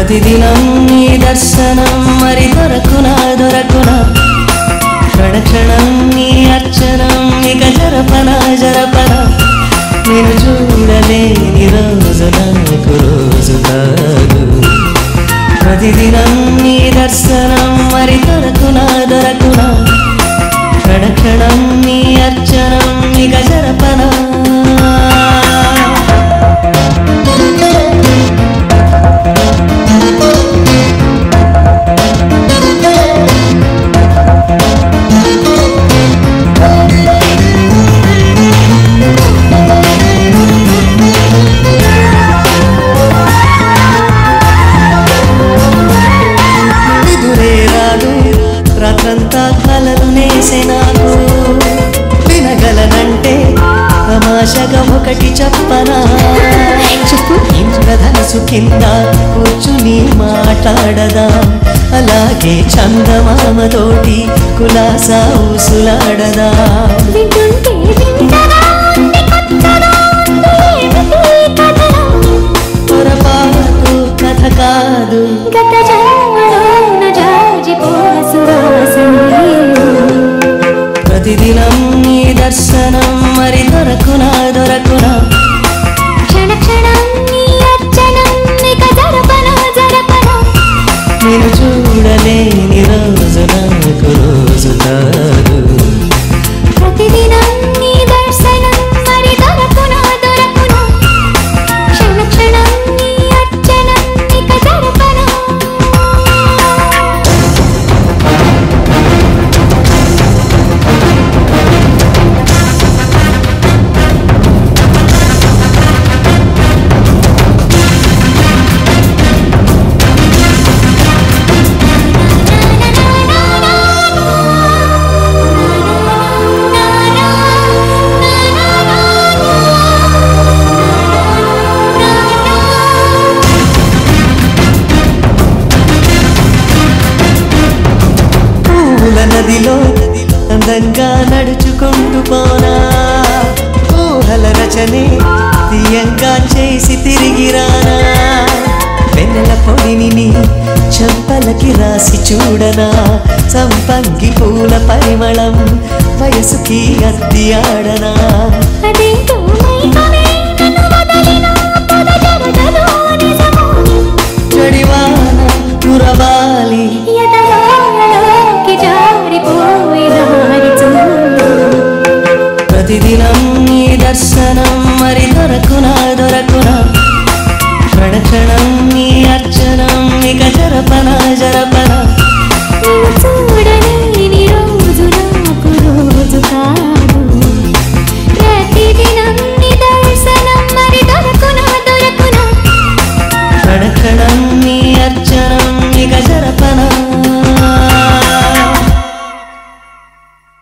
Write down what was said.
ప్రతిదినం నీ దర్శనం మరి దొరకునా దొరకునా క్షణ క్షణం నీ అర్చనం ఇక జరపన జరపన నేను చూడలేని రోజు నాకు రోజు కాదు ప్రతిదినం నీ దర్శనం మరి దొరకునా దొరకునా క్షణ క్షణం నీ అర్చనం ఇక జరపనా నిదురే రాదు రాత్రంతా కలలు నేసే నాకు వినగలనంటే తమాషగా ఒకటి చెప్పనా చెప్పు ఇంద్రధనసు కింద కూర్చుని మాట్లాడదా అలాగే చందమామతోటి కులాసా ఊసులాడదా వింటుంటే వింతగా ఉంది కొత్తగా ఉంది ఏమిటి కథలో పొరపాటు కథ కాదు గత జన్మలోన జాజిపోన సువాసనే ప్రతిదినం నీ దర్శనం మరి దొరకునా దొరకునా క్షణ క్షణం నీ అర్చనం ఇక జరపన జరపన నేను చూడలేని రోజు నాకు రోజు కాదు ప్రతిదినం నీ దర్శనం మరి దొరకున దొరకున క్షణ క్షణం నీ అర్చనం ఇక జరపన పూల నదిలో అందంగా నడుచుకుంటూ పోనా ఊహల రచనే తీయంగా చేసి తిరిగి రానా వెన్నెల పొడిని నీ చెంపలకి రాసి చూడనా సంపంగి పూల పరిమళం వయసుకి అద్ది ఆడనా అదేంటో